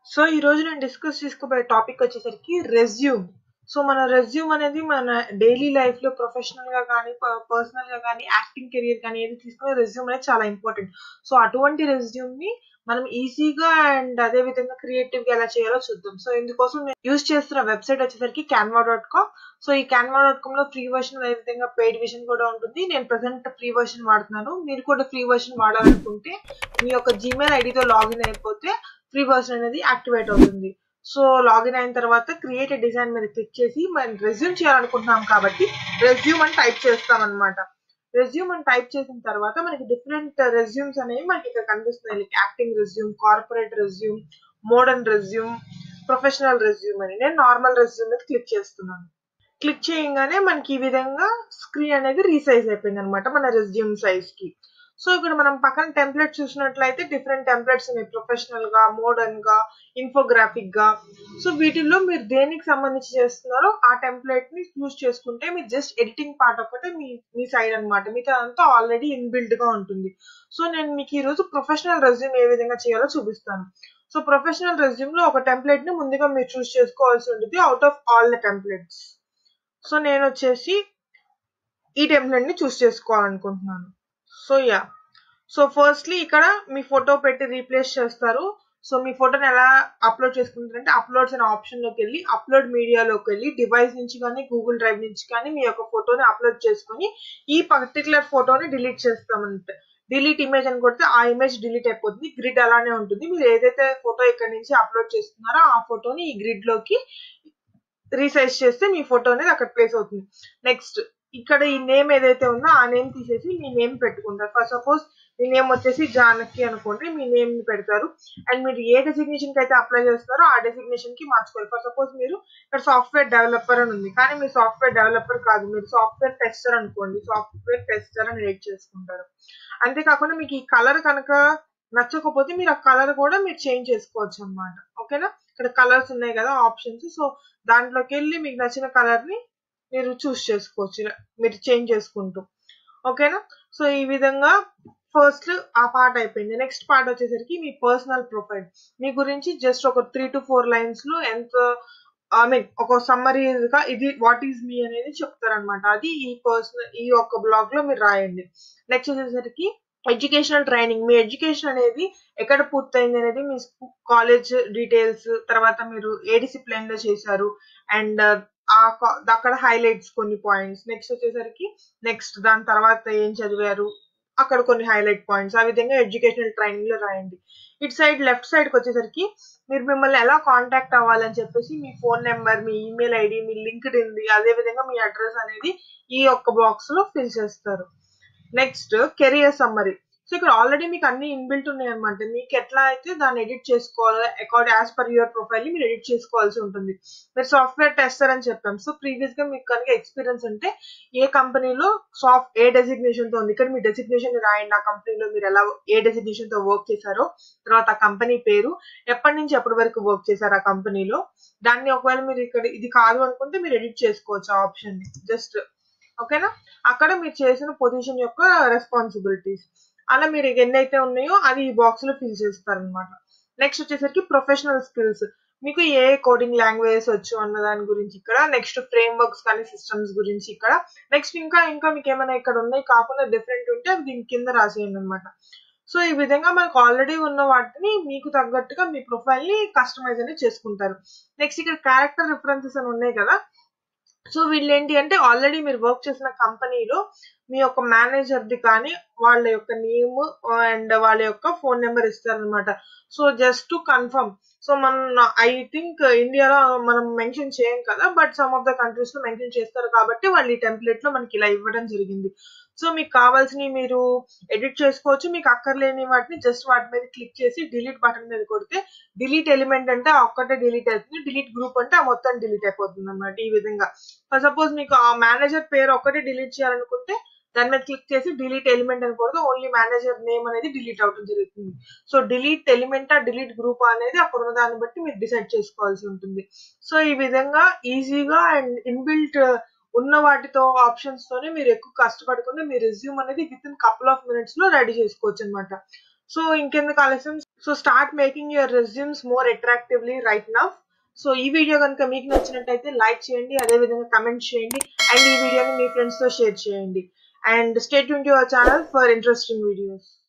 so ఈ రోజు నేను డిస్కస్ చేసుకోబోయే టాపిక్ వచ్చేసరికి రెజ్యూమ్ సో మన రెజ్యూమ్ అనేది మన డైలీ లైఫ్ లో ప్రొఫెషనల్ గా కానీ పర్సనల్ గా కానీ యాక్టింగ్ కెరియర్ కానీ ఏది తీసుకునే రెజ్యూమ్ అనేది చాలా ఇంపార్టెంట్ సో అటువంటి రెజ్యూమ్ ని మనం ఈజీగా అండ్ అదే విధంగా క్రియేటివ్ గా ఎలా చేయాలో చూద్దాం సో ఇందుకోసం నేను యూజ్ చేస్తున్న వెబ్సైట్ వచ్చేసరికి క్యాన్వా డాట్ కామ్ సో ఈ క్యాన్వా డాట్ కామ్ లో ఫ్రీ వర్షన్ అదే విధంగా పెయిడ్ విజన్ కూడా ఉంటుంది నేను ప్రెసెంట్ ఫ్రీ వర్షన్ వాడుతున్నాను మీరు కూడా ఫ్రీ వర్షన్ వాడాలనుకుంటే మీ యొక్క జీమెయిల్ ఐడితో లాగిన్ అయిపోతే ఫ్రీ వర్షన్ అనేది యాక్టివేట్ అవుతుంది సో లాగిన్ అయిన తర్వాత క్రియేట్ డిజైన్ మీద క్లిక్ చేసి మనం రెజ్యూమ్ చేయాలనుకుంటున్నాం కాబట్టి రెజ్యూమ్ అని టైప్ చేస్తాం అనమాట రెజ్యూమ్ అని టైప్ చేసిన తర్వాత మనకి డిఫరెంట్ రెజ్యూమ్స్ అనేవి మనకి ఇక్కడ కనిపిస్తున్నాయి like acting resume corporate resume modern resume professional resume అని నేను నార్మల్ రెజ్యూమ్ మీద క్లిక్ చేస్తున్నాను క్లిక్ చేయగానే మనకి ఈ విధంగా స్క్రీన్ అనేది రీసైజ్ అయిపోయింది అనమాట మన రెజ్యూమ్ సైజ్ కి సో ఇక్కడ మనం పక్కన టెంప్లెట్ చూసినట్లయితే డిఫరెంట్ టెంప్లెట్స్ ఉన్నాయి ప్రొఫెషనల్ గా మోడర్న్ గా ఇన్ఫోగ్రాఫిక్ గా సో వీటిల్లో మీరు దేనికి సంబంధించి చేస్తున్నారో ఆ టెంప్లెట్ ని యూజ్ చేసుకుంటే మీరు జస్ట్ ఎడిటింగ్ పార్ట్ ఒకటే మీ మీ సైడ్ అనమాట మిగతా అంతా ఆల్రెడీ ఇన్బిల్డ్ గా ఉంటుంది సో నేను మీకు ఈ రోజు ప్రొఫెషనల్ రెజ్యూమ్ ఏ విధంగా చేయాలో చూపిస్తాను సో ప్రొఫెషనల్ రెజ్యూమ్ లో ఒక టెంప్లెట్ ని ముందుగా మీరు చూస్ చేసుకోవాల్సి ఉంటుంది out of all the templates so నేను వచ్చేసి ఈ టెంప్లెట్ ని చూస్ చేసుకోవాలనుకుంటున్నాను సో యా సో ఫస్ట్లీ ఇక్కడ మీ ఫోటో పెట్టి రీప్లేస్ చేస్తారు సో మీ ఫోటోని ఎలా అప్లోడ్ చేసుకుంటారంటే అప్లోడ్స్ అనే ఆప్షన్ లోకి వెళ్ళి అప్లోడ్ మీడియాలోకి వెళ్ళి డివైస్ నుంచి కానీ గూగుల్ డ్రైవ్ నుంచి కానీ మీ యొక్క ఫోటోని అప్లోడ్ చేసుకొని ఈ పర్టికులర్ ఫోటోని డిలీట్ చేస్తామంటే డిలీట్ ఇమేజ్ అని కొడితే ఆ ఇమేజ్ డిలీట్ అయిపోతుంది గ్రిడ్ అలానే ఉంటుంది మీరు ఏదైతే ఫోటో ఇక్కడ నుంచి అప్లోడ్ చేస్తున్నారో ఆ ఫోటోని ఈ గ్రిడ్ లోకి రీసైజ్ చేస్తే మీ ఫోటో అనేది అక్కడ ప్లేస్ అవుతుంది నెక్స్ట్ ఇక్కడ ఈ నేమ్ ఏదైతే ఉందో ఆ నేమ్ తీసేసి మీ నేమ్ పెట్టుకుంటారు ఫర్ సపోజ్ మీ నేమ్ వచ్చేసి జానకి అనుకోండి మీ నేమ్ ని పెడతారు అండ్ మీరు ఏ డెసిగ్నేషన్ కి అయితే అప్లై చేస్తారో ఆ డెసిగ్నేషన్ కి మార్చుకోవాలి ఫర్ సపోజ్ మీరు ఇక్కడ సాఫ్ట్వేర్ డెవలపర్ అని ఉంది కానీ మీరు సాఫ్ట్వేర్ డెవలపర్ కాదు మీరు సాఫ్ట్వేర్ టెస్టర్ అనుకోండి సాఫ్ట్వేర్ టెస్టర్ అని ఎడిట్ చేసుకుంటారు అంతేకాకుండా మీకు ఈ కలర్ కనుక నచ్చకపోతే మీరు ఆ కలర్ కూడా మీరు చేంజ్ చేసుకోవచ్చు అనమాట ఓకేనా ఇక్కడ కలర్స్ ఉన్నాయి కదా ఆప్షన్స్ సో దాంట్లోకి వెళ్ళి మీకు నచ్చిన కలర్ ని మీరు చూస్ చేసుకోవచ్చు మీరు చేంజ్ చేసుకుంటూ ఓకేనా సో ఈ విధంగా ఫస్ట్ ఆ పార్ట్ అయిపోయింది నెక్స్ట్ పార్ట్ వచ్చేసరికి మీ పర్సనల్ ప్రొఫైల్ మీ గురించి జస్ట్ ఒక త్రీ టు ఫోర్ లైన్స్ లో ఎంత ఐ మీన్ ఒక సమ్మరీగా ఇది వాట్ ఈజ్ మీ అనేది చెప్తారనమాట అది ఈ పర్సనల్ ఈ యొక్క బ్లాగ్ లో మీరు రాయండి నెక్స్ట్ వచ్చేసరికి ఎడ్యుకేషనల్ ట్రైనింగ్ మీ ఎడ్యుకేషన్ అనేది ఎక్కడ పూర్తయింది అనేది మీ కాలేజ్ డీటెయిల్స్ తర్వాత మీరు ఏ డిసిప్లైన్ లో చేశారు అండ్ అక్కడ హైలైట్స్ కొన్ని పాయింట్స్ నెక్స్ట్ వచ్చేసరికి నెక్స్ట్ దాని తర్వాత ఏం చదివారు అక్కడ కొన్ని హైలైట్ పాయింట్స్ ఆ విధంగా ఎడ్యుకేషనల్ ట్రైనింగ్ లో రాయండి ఇటు సైడ్ లెఫ్ట్ సైడ్ కి వచ్చేసరికి మీరు మిమ్మల్ని ఎలా కాంటాక్ట్ అవ్వాలని చెప్పేసి మీ ఫోన్ నెంబర్ మీ ఈమెయిల్ ఐడి మీ లింక్డ్ ఇంది అదే విధంగా మీ అడ్రస్ అనేది ఈ ఒక్క బాక్స్ లో ఫిల్ చేస్తారు నెక్స్ట్ కెరియర్ సమ్మరీ సో ఇక్కడ ఆల్రెడీ మీకు అన్ని ఇన్బిల్ట్ ఉన్నాయి అనమాట మీకు ఎట్లా అయితే దాన్ని ఎడిట్ చేసుకోవాలి accord as per your profile ని మీరు ఎడిట్ చేసుకోవాల్సి ఉంటుంది మీరు సాఫ్ట్వేర్ టెస్టర్ అని చెప్పాం సో ప్రీవియస్ గా మీకు కనుక ఎక్స్పీరియన్స్ ఉంటే ఏ కంపెనీలో సాఫ్ట్ ఏ డెసిగ్నేషన్ తో ఉంది ఇక్కడ మీ డెసిగ్నేషన్ రాయండి ఆ కంపెనీలో మీరు ఎలా ఏ డెసిగ్నేషన్ తో వర్క్ చేశారో తర్వాత ఆ కంపెనీ పేరు ఎప్పటి నుంచి ఎప్పటి వరకు వర్క్ చేశారు ఆ కంపెనీలో దాన్ని ఒకవేళ మీరు ఇక్కడ ఇది కాదు అనుకుంటే మీరు ఎడిట్ చేసుకోవచ్చు ఆ ఆప్షన్ ని జస్ట్ ఓకేనా అక్కడ మీరు చేసిన పొజిషన్ యొక్క రెస్పాన్సిబిలిటీస్ అలా మీరు ఎన్నైతే ఉన్నాయో అది ఈ బాక్స్ లో ఫిల్ చేస్తారనమాట నెక్స్ట్ వచ్చేసరికి ప్రొఫెషనల్ స్కిల్స్ మీకు ఏ కోడింగ్ లాంగ్వేజెస్ వచ్చు అన్న దాని గురించి ఇక్కడ నెక్స్ట్ ఫ్రేమ్ వర్క్స్ కానీ సిస్టమ్స్ గురించి ఇక్కడ నెక్స్ట్ ఇంకా ఇంకా మీకు ఏమైనా ఇక్కడ ఉన్నాయి కాకుండా డిఫరెంట్ ఉంటే అవి దీని కింద రాసేయండి అనమాట సో ఈ విధంగా మనకు ఆల్రెడీ ఉన్న వాటిని మీకు తగ్గట్టుగా మీ ప్రొఫైల్ ని కస్టమైజ్ అనేది చేసుకుంటారు నెక్స్ట్ ఇక్కడ క్యారెక్టర్ రిఫరెన్సెస్ అని ఉన్నాయి కదా సో వీళ్ళు ఏంటి అంటే ఆల్రెడీ మీరు వర్క్ చేసిన కంపెనీలో మీ యొక్క మేనేజర్ది కానీ వాళ్ళ యొక్క నేమ్ అండ్ వాళ్ళ యొక్క ఫోన్ నెంబర్ ఇస్తారనమాట so just to confirm so మన ఐ థింక్ ఇండియాలో మనం మెన్షన్ చేయం కదా but some of the countries లో మెన్షన్ చేస్తారు కాబట్టి వాళ్ళు ఈ టెంప్లెట్ లో మనకి ఇలా ఇవ్వడం జరిగింది సో మీకు కావాల్సినవి మీరు ఎడిట్ చేసుకోవచ్చు మీకు అక్కర్లేని వాటిని జస్ట్ వాటి మీద క్లిక్ చేసి డిలీట్ బటన్ మీద కొడితే డిలీట్ ఎలిమెంట్ అంటే ఒక్కటే డిలీట్ అవుతుంది డిలీట్ గ్రూప్ అంటే ఆ మొత్తం డిలీట్ అయిపోతుంది అనమాట ఈ విధంగా సపోజ్ మీకు ఆ మేనేజర్ పేరు ఒక్కటే డిలీట్ చేయాలనుకుంటే దాని మీద క్లిక్ చేసి డిలీట్ ఎలిమెంట్ అని కొడితే ఓన్లీ మేనేజర్ నేమ్ అనేది డిలీట్ అవడం జరుగుతుంది సో డిలీట్ ఎలిమెంట్ ఆ డిలీట్ గ్రూప్ అనేది అక్కడ ఉన్న దాన్ని బట్టి మీరు డిసైడ్ చేసుకోవాల్సి ఉంటుంది సో ఈ విధంగా ఈజీగా అండ్ ఇన్బిల్ట్ ఉన్న వాటితో ఆప్షన్స్ తోనే మీరు ఎక్కువ కష్టపడకుండా మీ రెజ్యూమ్ అనేది within couple of minutes లో రెడీ చేసుకోవచ్చు అనమాట సో ఇంకెందుకు ఆలస్యం so start making your resumes more attractively right now so ఈ వీడియో కనుక మీకు నచ్చినట్టయితే లైక్ చేయండి అదేవిధంగా కమెంట్ చేయండి అండ్ ఈ వీడియోని మీ ఫ్రెండ్స్తో షేర్ చేయండి and state to our channel for interesting videos